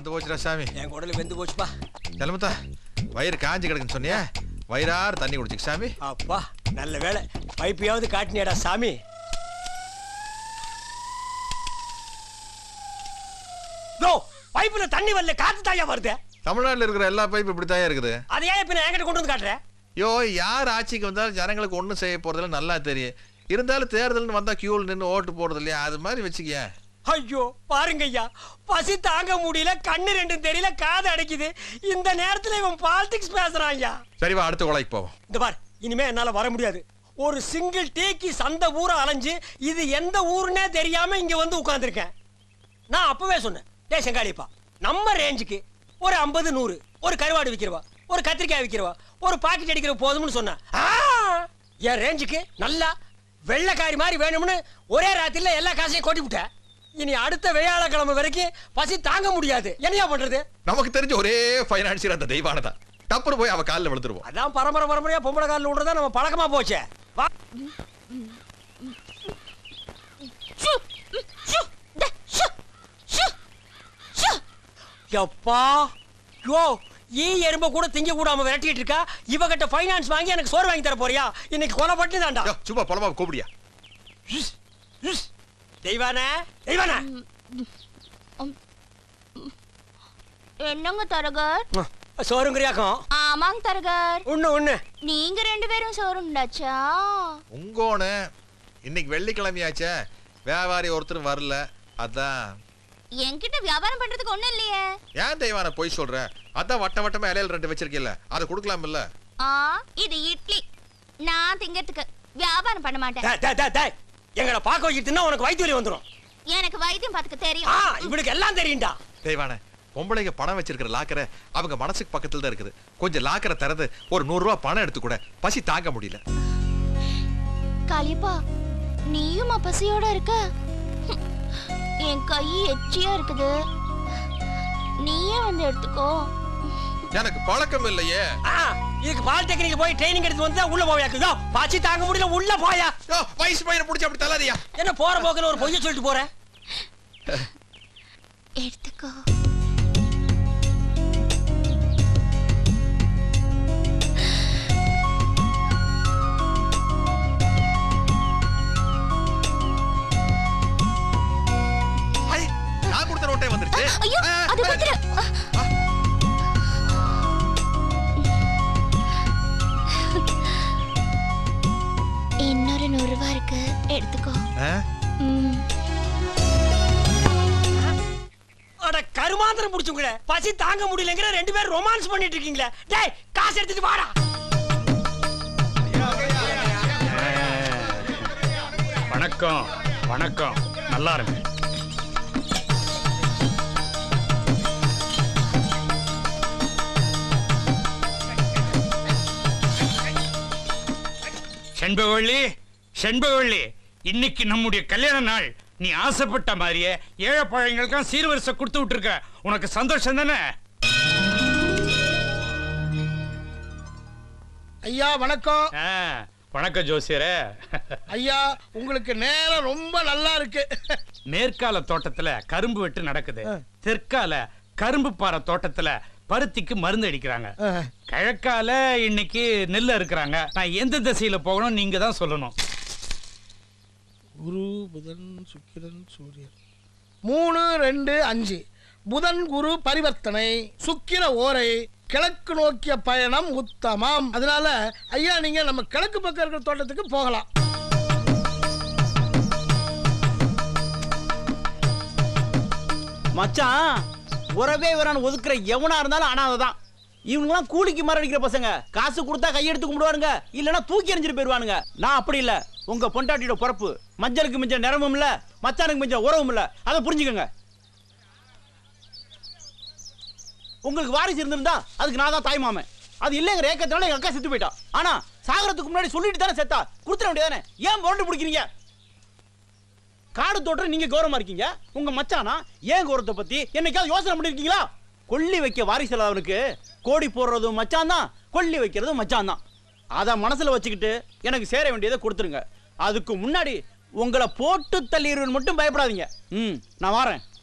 வந்து போச்சுடா சாமி என் குடல் வெந்து போச்சுப்பா கிளம்புத்தா வயிறு காஞ்சி கிடக்குன்னு சொன்னியா வயிறாறு தண்ணி குடிச்சுக்க சாமி அப்பா நல்ல வேலை பைப்பையாவது காட்டினியாடா சாமி யோ பைப்புல தண்ணி வரல காத்து தாயா வருது தமிழ்நாட்டில் இருக்கிற எல்லா பைப்பு இப்படித்தான் இருக்குது அதை ஏன் இப்ப நான் என்கிட்ட கொண்டு வந்து காட்டுறேன் ஐயோ யார் ஆட்சிக்கு வந்தாலும் ஜனங்களுக்கு ஒன்றும் செய்ய போறதில்ல நல்லா தெரியும் இருந்தாலும் தேர்தல்னு வந்தா கியூவில் நின்று ஓட்டு போடுறது இல்லையா அது மாதிரி வச்சுக்க ஐயோ பாருங்க ஐயா பசி தாங்க முடியல கண்ணு ரெண்டும் தெரியல காது அடைக்குது இந்த நேரத்துல இவன் பாலிடிக்ஸ் பேசுறான் ஐயா சரி வா அடுத்த கொலைக்கு போவோம் இந்த பார் இனிமே என்னால வர முடியாது ஒரு சிங்கிள் டீக்கு சந்த ஊரை அலைஞ்சு இது எந்த ஊருன்னே தெரியாம இங்க வந்து உட்கார்ந்திருக்கேன் நான் அப்பவே சொன்னேன் டே செங்காளிப்பா நம்ம ரேஞ்சுக்கு ஒரு ஐம்பது நூறு ஒரு கருவாடு விற்கிறவா ஒரு கத்திரிக்காய் விற்கிறவா ஒரு பாக்கெட் அடிக்கிற போதும்னு சொன்னேன் ஆ! என் ரேஞ்சுக்கு நல்லா வெள்ளைக்காரி மாதிரி வேணும்னு ஒரே ராத்திரில எல்லா காசையும் கொட்டி விட்டேன் இனி அடுத்த வியாழக்கிழமை வரைக்கும் பசி தாங்க முடியாது என்னையா பண்றது நமக்கு தெரிஞ்ச ஒரே ஃபைனான்சியர் அந்த தெய்வானதா டப்புனு போய் அவ காலில் விழுந்துருவோம் அதான் பரம்பரை பரம்பரையா பொம்பளை காலில் விடுறதா நம்ம பழக்கமா போச்சே வா எப்பா யோ ஈ எறும்ப கூட திங்க கூடாம விரட்டிட்டு இருக்கா இவகிட்ட ஃபைனான்ஸ் வாங்கி எனக்கு சோறு வாங்கி தர போறியா இன்னைக்கு கொலை பட்டு தான்டா யோ, சும்மா பொலமா கூப்பிடியா தெய்வானே தெய்வானே என்னங்க தரகர் சோறுங்கிறியாக்கும் ஆமாங்க தரகர் ஒண்ணு ஒண்ணு நீங்க ரெண்டு பேரும் சோறு உண்டாச்சா உங்கோனு இன்னைக்கு வெள்ளிக்கிழமையாச்சே வியாபாரி ஒருத்தர் வரல அதான் என்கிட்ட வியாபாரம் பண்றதுக்கு ஒண்ணும் இல்லையே ஏன் தெய்வான போய் சொல்ற அதான் வட்ட வட்டமா இலையில ரெண்டு வச்சிருக்கீல்ல அதை கொடுக்கலாம் இல்ல ஆ இது இட்லி நான் திங்கிறதுக்கு வியாபாரம் பண்ண மாட்டேன் டேய், டேய், டேய், டேய். எங்களை பார்க்க வச்சுட்டுனா உனக்கு வயிற்று வலி வந்துடும் எனக்கு வைத்தியம் பார்த்துக்க ஆ தெரியும் இவனுக்கு எல்லாம் தெரியும்டா தெய்வான பொம்பளைங்க பணம் வச்சிருக்கிற லாக்கரை அவங்க மனசுக்கு பக்கத்துல தான் இருக்குது கொஞ்சம் லாக்கரை திறந்து ஒரு நூறு ரூபாய் பணம் எடுத்து கூட பசி தாங்க முடியல காளியப்பா நீயும் பசியோட இருக்க ஹம், என் கை எச்சியா இருக்குது நீயே வந்து எடுத்துக்கோ எனக்கு பழக்கம் இல்லையே ஆ இதுக்கு பாலிடெக்னிக் போய் ட்ரைனிங் எடுத்து வந்தா உள்ள போவியாக்குதோ பசி தாங்க முடியல உள்ள போயா யோ, வயசு பையனை பிடிச்சி அப்படி தள்ளாதியா என்ன போற போக்குல ஒரு பொய்ய சொல்லிட்டு போற எடுத்துக்கோ ஐ, நான் கொடுத்த நோட்டே வந்துருச்சு ஐயோ ஆ, அது ஆ, குத்துரு இன்னொரு நூறு ரூபா இருக்கு எடுத்துக்கோ ஆ? ம் அட கருமாந்திரம் புடிச்சுங்களே பசி தாங்க முடியலங்கிற ரெண்டு பேரும் ரொமான்ஸ் பண்ணிட்டு இருக்கீங்களே டேய் காசு எடுத்துட்டு வாடா வணக்கம் வணக்கம் நல்லா இருங்க செண்பகவள்ளி செண்பகவள்ளி இன்னைக்கு நம்முடைய கல்யாண நாள் நீ ஆசைப்பட்ட மாதிரியே ஏழை பழங்களுக்கெல்லாம் சீர்வரிசை கொடுத்து விட்டுருக்க உனக்கு சந்தோஷம் தானே ஐயா வணக்கம் ஆ, வணக்கம் ஜோசியரே ஐயா உங்களுக்கு நேரம் ரொம்ப நல்லா இருக்கு மேற்கால தோட்டத்துல கரும்பு வெட்டு நடக்குது தெற்கால கரும்பு பாறை தோட்டத்துல பருத்திக்கு மருந்து அடிக்கிறாங்க கிழக்கால இன்னைக்கு நெல் அறுக்குறாங்க நான் எந்த திசையில போகணும் நீங்க தான் சொல்லணும் குரு புதன் சுக்கிரன் சூரியன் மூணு ரெண்டு அஞ்சு புதன் குரு பரிவர்த்தனை சுக்கிர ஓரை கிழக்கு நோக்கிய பயணம் உத்தமம் அதனால ஐயா நீங்க நம்ம கிழக்கு பக்கம் இருக்கிற தோட்டத்துக்கு போகலாம் மச்சான் உறவே வரான்னு ஒதுக்குற எவனா இருந்தாலும் அனாதை தான் இவங்கெல்லாம் கூலிக்கு மரம் அடிக்கிற பசங்க காசு கொடுத்தா கையெடுத்து கும்பிடுவாருங்க இல்லைன்னா தூக்கி எறிஞ்சிட்டு போயிடுவானுங்க நான் அப்படி இல்ல உங்க பொண்டாட்டியோட பொறப்பு மஞ்சளுக்கு மிஞ்ச நிறமும் இல்ல மச்சானுக்கு மிஞ்ச உறவும் இல்ல அதை புரிஞ்சுக்கோங்க உங்களுக்கு வாரிசு இருந்திருந்தா அதுக்கு நான் தான் தாய் மாமன் அது இல்லைங்கிற ஏக்கத்தினால எங்க அக்கா செத்து போயிட்டா ஆனா சாகரத்துக்கு முன்னாடி சொல்லிட்டு தானே செத்தா கொடுத்துட வேண்டியதானே ஏன் புரண்டு பிடிக்கிறீங்க காடு தோட்டம் நீங்க கௌரவமா இருக்கீங்க உங்க மச்சானா ஏன் கௌரவத்தை பத்தி என்னைக்காவது யோசனை பண்ணிருக்கீங்களா கொல்லி வைக்க வாரிசு இல்லாதவனுக்கு கோடி போடுறதும் மச்சான் தான் கொல்லி வைக்கிறதும் மச்சான் தான் அதை மனசுல வச்சுக்கிட்டு எனக்கு சேர வேண்டியதை கொடுத்துருங்க அதுக்கு முன்னாடி உங்களை போட்டு தள்ளிடுவேன் மட்டும் பயப்படாதீங்க ம் நான் வரேன்